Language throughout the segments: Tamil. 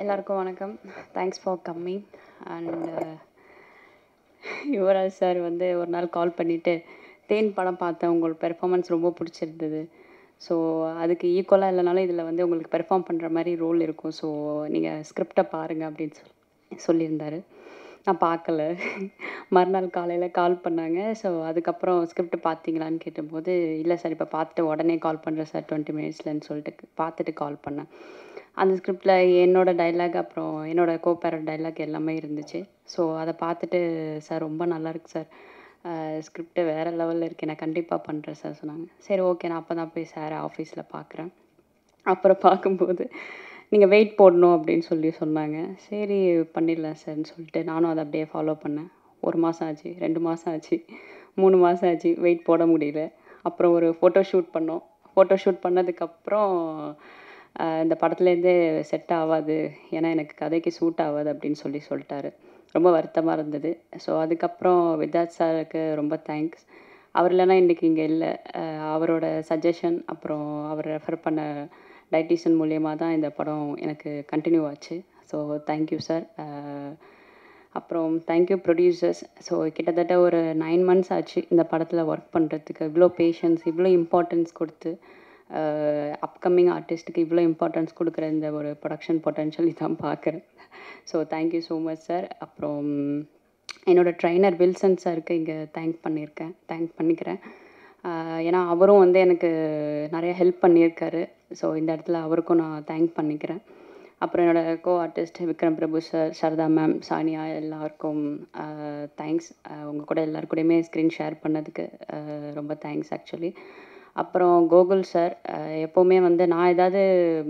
எல்லாருக்கும் வணக்கம் thanks for coming and Yuvraj sir வந்து ஒரு நாள் கால் பண்ணிவிட்டு தேன் படம் பார்த்தேன் உங்களோட பெர்ஃபார்மன்ஸ் ரொம்ப பிடிச்சிருந்தது ஸோ அதுக்கு ஈக்குவலாக இல்லைனாலும் இதில் வந்து உங்களுக்கு பெர்ஃபார்ம் பண்ணுற மாதிரி ரோல் இருக்கும் ஸோ நீங்கள் ஸ்கிரிப்டை பாருங்கள் அப்படின்னு சொல்லி சொல்லியிருந்தாரு நான் பார்க்கல மறுநாள் காலையில் கால் பண்ணாங்க ஸோ அதுக்கப்புறம் ஸ்கிரிப்ட் பார்த்தீங்களான்னு கேட்டபோது இல்லை சார் இப்போ பார்த்துட்டு உடனே கால் பண்ணுறேன் சார் டுவெண்ட்டி மினிட்ஸ்லன்னு சொல்லிட்டு பார்த்துட்டு கால் பண்ணேன் அந்த ஸ்கிரிப்டில் என்னோட டைலாக் அப்புறம் என்னோட கோப்பேரட் டைலாக் எல்லாமே இருந்துச்சு ஸோ அதை பார்த்துட்டு சார் ரொம்ப நல்லா இருக்கு சார் ஸ்கிரிப்ட் வேறு லெவலில் இருக்கு நான் கண்டிப்பாக பண்ணுறேன் சார் சொன்னாங்க சரி ஓகே நான் அப்போ தான் போய் சார் ஆஃபீஸில் பார்க்குறேன் அப்புறம் பார்க்கும்போது நீங்கள் வெயிட் போடணும் அப்படின்னு சொல்லி சொன்னாங்க சரி பண்ணிடலாம் சார்னு சொல்லிட்டு நானும் அதை அப்படியே ஃபாலோ பண்ணேன் ஒரு மாதம் ஆச்சு ரெண்டு மாதம் ஆச்சு மூணு மாதம் ஆச்சு வெயிட் போட முடியல அப்புறம் ஒரு ஃபோட்டோ ஷூட் பண்ணோம் ஃபோட்டோ ஷூட் பண்ணதுக்கப்புறம் இந்த படத்துலேருந்தே செட் ஆகாது ஏன்னா எனக்கு கதைக்கு சூட் ஆகாது அப்படின்னு சொல்லி சொல்லிட்டாரு ரொம்ப வருத்தமாக இருந்தது ஸோ அதுக்கப்புறம் வித்யாத் சாருக்கு ரொம்ப தேங்க்ஸ் அவர் இல்லைனா இன்றைக்கி இங்கே இல்லை அவரோட சஜஷன் அப்புறம் அவர் ரெஃபர் பண்ண டைட்டிஷன் மூலியமாக தான் இந்த படம் எனக்கு கண்டினியூ ஆச்சு ஸோ தேங்க்யூ சார் அப்புறம் தேங்க்யூ ப்ரொடியூசர்ஸ் ஸோ கிட்டத்தட்ட ஒரு நைன் மந்த்ஸ் ஆச்சு இந்த படத்தில் ஒர்க் பண்ணுறதுக்கு இவ்வளோ பேஷன்ஸ் இவ்வளோ இம்பார்ட்டன்ஸ் கொடுத்து அப்கமிங் ஆர்டிஸ்ட்டுக்கு இவ்வளோ இம்பார்ட்டன்ஸ் கொடுக்குற இந்த ஒரு ப்ரொடக்ஷன் பொட்டன்ஷியல் இதான் பார்க்குறேன் so thank you so much sir அப்புறம் என்னோடய ட்ரைனர் வில்சன் சாருக்கு இங்கே தேங்க் பண்ணியிருக்கேன் தேங்க் பண்ணிக்கிறேன் ஏன்னா அவரும் வந்து எனக்கு நிறைய ஹெல்ப் பண்ணியிருக்காரு ஸோ இந்த இடத்துல அவருக்கும் நான் தேங்க் பண்ணிக்கிறேன் அப்புறம் என்னோடய co artist Vikram Prabhu sir Sarada ma'am Sania எல்லாருக்கும் தேங்க்ஸ் உங்கள் கூட எல்லாரு கூடயுமே ஸ்க்ரீன் ஷேர் பண்ணதுக்கு ரொம்ப தேங்க்ஸ் ஆக்சுவலி அப்புறம் கோகுல் சார் எப்போவுமே வந்து நான் ஏதாவது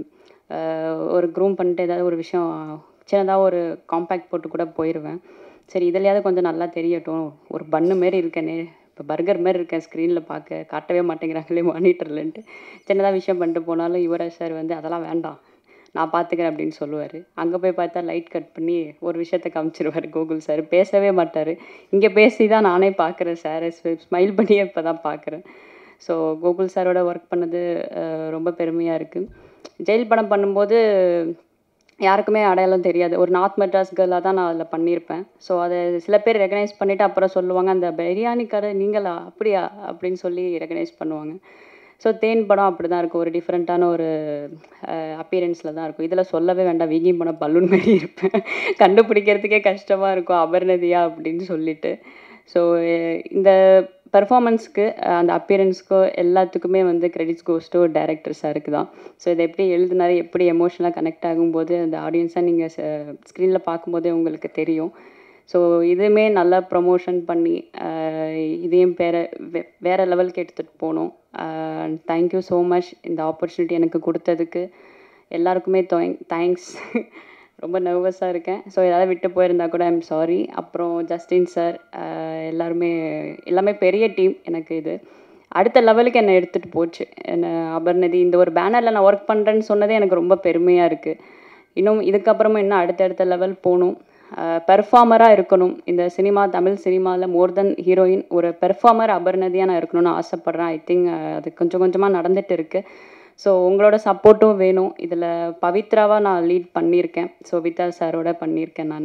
ஒரு க்ரூம் பண்ணிட்டு ஏதாவது ஒரு விஷயம் சின்னதாக ஒரு காம்பேக்ட் போட்டு கூட போயிடுவேன் சரி இதுலையாவது கொஞ்சம் நல்லா தெரியட்டும் ஒரு பன்னு மாரி இருக்கேனே இப்போ பர்கர் மாதிரி இருக்கேன் ஸ்க்ரீனில் பார்க்க காட்டவே மாட்டேங்கிறாங்களே மானிட்டர்லன்ட்டு சின்னதாக விஷயம் பண்ணிட்டு போனாலும் யுவராஜ் சார் வந்து அதெல்லாம் வேண்டாம் நான் பார்த்துக்கிறேன் அப்படின்னு சொல்லுவார் அங்கே போய் பார்த்தா லைட் கட் பண்ணி ஒரு விஷயத்த காமிச்சிருவார் கோகுல் சார் பேசவே மாட்டார் இங்கே பேசி தான் நானே பார்க்குறேன் சார் ஸ்மைல் பண்ணியே இப்போ தான் பார்க்குறேன் ஸோ கோகுல் சாரோட ஒர்க் பண்ணது ரொம்ப பெருமையாக இருக்குது ஜெயில் படம் பண்ணும்போது யாருக்குமே அடையாளம் தெரியாது ஒரு நார்த் மெட்ராஸ் கேர்ளாக தான் நான் அதில் பண்ணியிருப்பேன் ஸோ அதை சில பேர் ரெகனைஸ் பண்ணிவிட்டு அப்புறம் சொல்லுவாங்க அந்த பிரியாணி கடை நீங்களா அப்படியா அப்படின்னு சொல்லி ரெகனைஸ் பண்ணுவாங்க ஸோ தேன் படம் அப்படி தான் இருக்கும் ஒரு டிஃப்ரெண்ட்டான ஒரு அப்பியரன்ஸில் தான் இருக்கும் இதில் சொல்லவே வேண்டாம் வீங்கி படம் பலூன் மாதிரி இருப்பேன் கண்டுபிடிக்கிறதுக்கே கஷ்டமாக இருக்கும் அபர்ணதியா அப்படின்னு சொல்லிட்டு ஸோ இந்த பர்ஃபாமன்ஸ்க்கு அந்த அப்பியரன்ஸ்க்கோ எல்லாத்துக்குமே வந்து கிரெடிட்ஸ் கோஸ் டு டேரக்டர் சாருக்கு தான் ஸோ இதை எப்படி எழுதினாரு எப்படி எமோஷனலாக கனெக்ட் ஆகும்போது அந்த ஆடியன்ஸாக நீங்கள் ஸ்க்ரீனில் பார்க்கும்போதே உங்களுக்கு தெரியும் ஸோ இதுவுமே நல்லா ப்ரொமோஷன் பண்ணி இதையும் வேற வேறு லெவலுக்கு எடுத்துகிட்டு போகணும் தேங்க்யூ ஸோ மச் இந்த ஆப்பர்ச்சுனிட்டி எனக்கு கொடுத்ததுக்கு எல்லாருக்குமே தேங்க்ஸ் ரொம்ப நர்வஸாக இருக்கேன் ஸோ ஏதாவது விட்டு போயிருந்தா கூட ஐம் சாரி அப்புறம் ஜஸ்டின் சார் எல்லாருமே எல்லாமே பெரிய டீம் எனக்கு இது அடுத்த லெவலுக்கு என்னை எடுத்துகிட்டு போச்சு என்ன அபர்ணதி இந்த ஒரு பேனரில் நான் ஒர்க் பண்ணுறேன்னு சொன்னதே எனக்கு ரொம்ப பெருமையாக இருக்குது இன்னும் இதுக்கப்புறமா இன்னும் அடுத்தடுத்த லெவல் போகணும் பெர்ஃபார்மராக இருக்கணும் இந்த சினிமா தமிழ் சினிமாவில் மோர் தென் ஹீரோயின் ஒரு பெர்ஃபார்மர் அபர்ணதியாக நான் இருக்கணும்னு ஆசைப்பட்றேன் ஐ திங்க் அது கொஞ்சம் கொஞ்சமாக நடந்துகிட்டு இருக்குது ஸோ உங்களோட சப்போர்ட்டும் வேணும் இதில் பவித்ராவாக நான் லீட் பண்ணியிருக்கேன் ஸோ வித்தா சாரோட பண்ணியிருக்கேன் நான்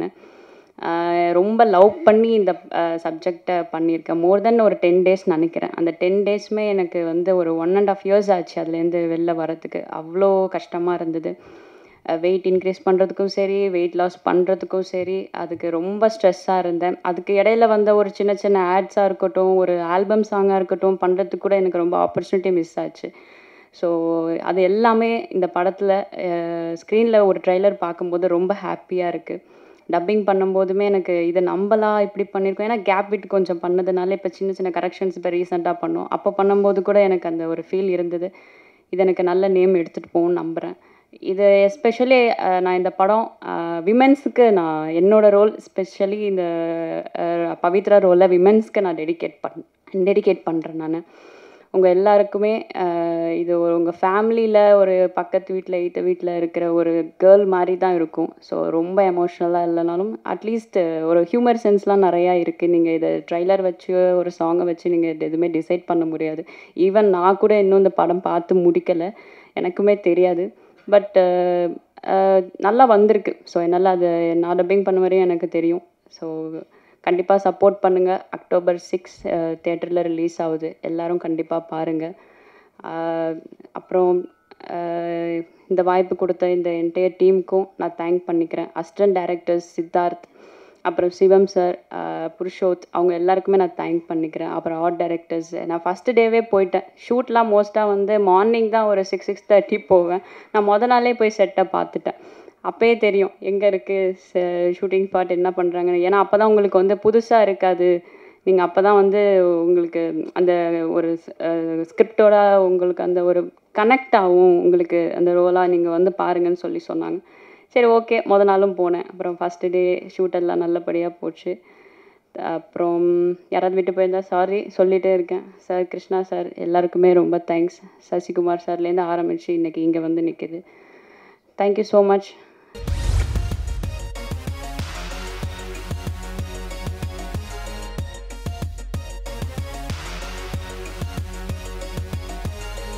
ரொம்ப லவ் பண்ணி இந்த சப்ஜெக்டை பண்ணியிருக்கேன் மோர் தென் ஒரு டென் டேஸ் நினைக்கிறேன் அந்த டென் டேஸ்மே எனக்கு வந்து ஒரு ஒன் அண்ட் ஆஃப் இயர்ஸ் ஆச்சு அதுலேருந்து வெளில வரத்துக்கு அவ்வளோ கஷ்டமாக இருந்தது வெயிட் இன்க்ரீஸ் பண்ணுறதுக்கும் சரி வெயிட் லாஸ் பண்ணுறதுக்கும் சரி அதுக்கு ரொம்ப ஸ்ட்ரெஸ்ஸாக இருந்தேன் அதுக்கு இடையில வந்த ஒரு சின்ன சின்ன ஆட்ஸாக இருக்கட்டும் ஒரு ஆல்பம் சாங்காக இருக்கட்டும் பண்ணுறதுக்கு கூட எனக்கு ரொம்ப ஆப்பர்ச்சுனிட்டி மிஸ் ஆச்சு ஸோ அது எல்லாமே இந்த படத்தில் ஸ்க்ரீனில் ஒரு ட்ரெய்லர் பார்க்கும்போது ரொம்ப ஹாப்பியாக இருக்குது டப்பிங் பண்ணும்போதுமே எனக்கு இதை நம்பலாம் இப்படி பண்ணியிருக்கோம் ஏன்னா கேப் விட்டு கொஞ்சம் பண்ணதுனால இப்போ சின்ன சின்ன கரெக்ஷன்ஸ் இப்போ ரீசெண்டாக பண்ணோம் அப்போ பண்ணும்போது கூட எனக்கு அந்த ஒரு ஃபீல் இருந்தது இது எனக்கு நல்ல நேம் எடுத்துகிட்டு போகணும்னு நம்புகிறேன் இது எஸ்பெஷலி நான் இந்த படம் விமென்ஸுக்கு நான் என்னோடய ரோல் ஸ்பெஷலி இந்த பவித்ரா ரோலில் விமென்ஸ்க்கு நான் டெடிகேட் பண் டெடிகேட் பண்ணுறேன் நான் உங்கள் எல்லாருக்குமே இது ஒரு உங்கள் ஃபேமிலியில் ஒரு பக்கத்து வீட்டில் எய்த்த வீட்டில் இருக்கிற ஒரு கேர்ள் மாதிரி தான் இருக்கும் ஸோ ரொம்ப எமோஷ்னலாக இல்லைனாலும் அட்லீஸ்ட் ஒரு ஹியூமர் சென்ஸ்லாம் நிறையா இருக்குது நீங்கள் இதை ட்ரைலர் வச்சு ஒரு சாங்கை வச்சு நீங்கள் எதுவுமே டிசைட் பண்ண முடியாது ஈவன் நான் கூட இன்னும் இந்த படம் பார்த்து முடிக்கலை எனக்குமே தெரியாது பட் நல்லா வந்திருக்கு ஸோ என்னால் அது நான் டப்பிங் பண்ண வரையும் எனக்கு தெரியும் ஸோ கண்டிப்பாக சப்போர்ட் பண்ணுங்கள் அக்டோபர் சிக்ஸ் தேட்டரில் ரிலீஸ் ஆகுது எல்லாரும் கண்டிப்பாக பாருங்கள் அப்புறம் ஆஹ் இந்த வாய்ப்பு கொடுத்த இந்த என்டையர் டீமுக்கும் நான் தேங்க் பண்ணிக்கிறேன் அசிஸ்டன்ட் டைரக்டர்ஸ் சித்தார்த் அப்புறம் சிவம் சார் புருஷோத் அவங்க எல்லாருக்குமே நான் தேங்க் பண்ணிக்கிறேன் அப்புறம் ஆர்ட் டைரக்டர்ஸ் நான் ஃபஸ்ட்டு டேவே போயிட்டேன் ஷூட்லாம் மோஸ்ட்டாக வந்து மார்னிங் தான் ஒரு சிக்ஸ் சிக்ஸ் தேர்ட்டி போவேன் நான் முத நாளே போய் செட்டை பார்த்துட்டேன் அப்பயே தெரியும் எங்கே இருக்குது ஷூட்டிங் ஸ்பாட் என்ன பண்ணுறாங்கன்னு ஏன்னா அப்போ தான் உங்களுக்கு வந்து புதுசாக இருக்காது நீங்கள் அப்போ தான் வந்து உங்களுக்கு அந்த ஒரு ஸ்கிரிப்டோட உங்களுக்கு அந்த ஒரு கனெக்ட் ஆகும் உங்களுக்கு அந்த ரோலாக நீங்கள் வந்து பாருங்கன்னு சொல்லி சொன்னாங்க சரி ஓகே முத நாளும் போனேன் அப்புறம் ஃபஸ்ட்டு டே ஷூட் எல்லாம் நல்லபடியாக போச்சு அப்புறம் யாராவது விட்டு போயிருந்தா சாரி சொல்லிகிட்டே இருக்கேன் சார் கிருஷ்ணா சார் எல்லாருக்குமே ரொம்ப தேங்க்ஸ் சசிகுமார் சார்லேருந்து ஆரம்பித்து இன்றைக்கி இங்கே வந்து நிற்கிது தேங்க்யூ ஸோ மச்